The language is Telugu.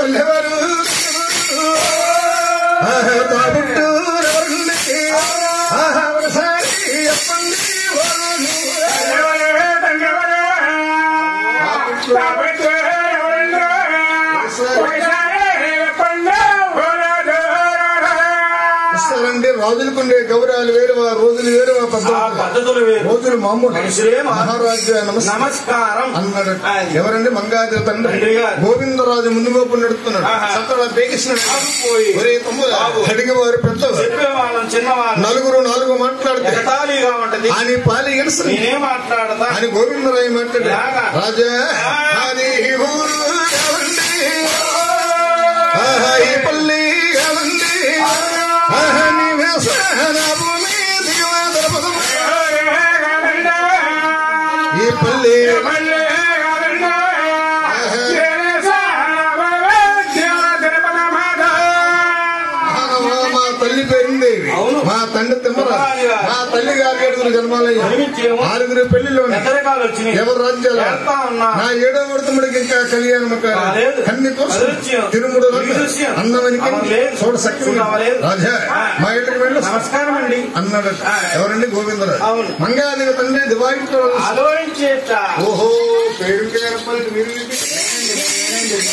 తల్లెవరు ఆహా, తోబుట్టు ఎవరుంది? ఆహా, ఒకసారి చెప్పండి వాళ్ళు. వస్తారండి రాజులకు ఉండే గౌరవాలు వేరు ఆ రోజులు వేరు ఆ ఆ పద్ధతులు పద్ధతులు వేరు రోజులు మామూలు మనుషులే మా- మహారాజు నమస్కారం నమస్కారం అన్నాడు అది. ఎవరండి మంగాది తండ్రి తండ్రి గారు. గోవిందరాజు ముందు వైపు నడుస్తున్నాడు ఆహా. సకల బేకిస్తున్నాడు ఆగిపోయి. ఒరే తమ్ముడు బాబు. అడిగి వారు పెద్దవారు చెప్పేవాళ్ళం చిన్నవాళ్ళం నలుగురు నాలుగు మాట్లాడితే ఎగతాళిగా ఉంటది అని పాలి గెలుస్తుంది నేనే మాట్లాడతా అని గోవిందరాయు మాట్లాడు ఎలాగా? రాజా అది ఊరు ఎవండి? ఆహా, ఈ పల్లి ఎవండి? ఆహా, నీ వేసన భూమి దిగువ పదము. ఈ పల్లి ఆహా, మా తల్లి పేరుండేవి అవును. మా తండ్రి తిమ్మర తిమ్మరాజుగా. మా తల్లి గారి ఏడుగురు జన్మాలయ్య జన్మించేమో. ఆరుగురు పెళ్లిలో పెద్దరికాలు వచ్చినాయి ఎవరు రాజ్యాలు వెళ్తా ఉన్నా. నా ఏడో వృతముడికి ఇంకా కళ్యాణం కాలేదు. కన్ని కోసం అదృశ్యం. తిరుముడు విదృశ్యం. అన్నవనికి అవలేదు. చూడ సఖ్యం చూడవలేదు. రాజా ఆ. మా ఇంటికి వెళ్ళు నమస్కారం అండి అన్నాడు ఆ. ఎవరండి గోవిందరాజు అవును. మంగాదేవి తండ్రి దివాయించడం ఆలోచించేట ఓహో పేరు పేరు వీరికి